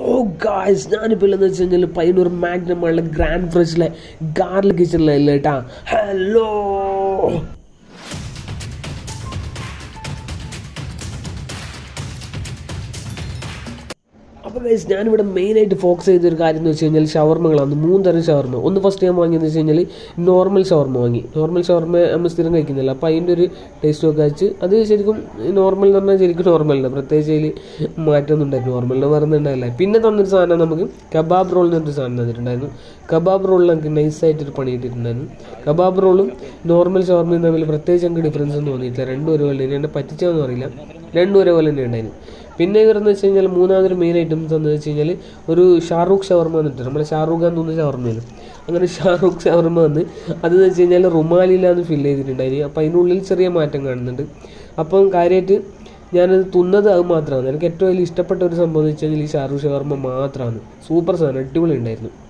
ഓ guys ഞാനിപ്പോൾ എന്ന് വെച്ച് കഴിഞ്ഞാൽ പയ്യന്നൂർ മാഗ്നമുള്ള ഗ്രാൻഡ് ഫ്രഷിലെ ഗാർലിക് കിച്ചണിലല്ല കേട്ടാ ഹലോ അപ്പോൾ ഗൈസ് ഞാനിവിടെ മെയിനായിട്ട് ഫോക്കസ് ചെയ്തൊരു കാര്യം എന്ന് വെച്ച് കഴിഞ്ഞാൽ ഷവർമകളാണ് മൂന്ന് തരം ഷവർമ ഒന്ന് ഫസ്റ്റ് ഞാൻ വാങ്ങിയെന്ന് വെച്ച് കഴിഞ്ഞാൽ നോർമൽ ഷവർമ വാങ്ങി നോർമൽ ഷവർമ നമ്മൾ സ്ഥിരം കഴിക്കുന്നില്ല അപ്പോൾ അതിൻ്റെ ഒരു ടേസ്റ്റ് ഒക്കെ വെച്ച് അത് ശരിക്കും നോർമൽ എന്ന് പറഞ്ഞാൽ ശരിക്കും നോർമലാണ് പ്രത്യേകിച്ച് അതിൽ മാറ്റമൊന്നും ഉണ്ടായിരുന്നു നോർമൽ എന്ന് പറയുന്നുണ്ടായില്ല പിന്നെ തന്നൊരു സാധനം നമുക്ക് കബാബ് റോൾ എന്നൊരു സാധനം തന്നിട്ടുണ്ടായിരുന്നു കബാബ് റോളിൽ നമുക്ക് നൈസായിട്ടൊരു പണി കിട്ടിയിട്ടുണ്ടായിരുന്നു കബാബ് റോളും നോർമൽ ഷവർമയും തമ്മിൽ പ്രത്യേകിച്ച് നമുക്ക് ഡിഫറൻസ് ഒന്നും തോന്നിയിട്ടില്ല രണ്ടും ഒരുപോലെ തന്നെ എന്നെ പറ്റിച്ചതെന്ന് അറിയില്ല രണ്ടും ഒരേപോലെ തന്നെ ഉണ്ടായിരുന്നു പിന്നെ ഇവരെന്ന് വെച്ച് കഴിഞ്ഞാൽ മൂന്നാമതൊരു മെയിൻ ഐറ്റംസ് എന്ന് വെച്ച് കഴിഞ്ഞാൽ ഒരു ഷാറൂഖ് ഷവർമ വന്നിട്ട് നമ്മുടെ ഷാറൂഖ് ഖാൻ തോന്നുന്ന ഷവർമയിലും അങ്ങനെ ഷാറൂഖ് ഷവർമ വന്ന് അതെന്ന് വെച്ച് കഴിഞ്ഞാൽ റുമാലിലാന്ന് ഫില്ല് ചെയ്തിട്ടുണ്ടായിരുന്നു അപ്പോൾ അതിനുള്ളിൽ ചെറിയ മാറ്റം കാണുന്നുണ്ട് അപ്പം കാര്യമായിട്ട് ഞാനത് തുന്നത് അത് മാത്രമാണ് എനിക്ക് ഏറ്റവും വലിയ ഇഷ്ടപ്പെട്ട ഒരു സംഭവം എന്ന് വെച്ച് കഴിഞ്ഞാൽ ഈ ഷാറൂഖ് ഷവർമ മാത്രമാണ് സൂപ്പർ സാധനം അടിപൊളി ഉണ്ടായിരുന്നു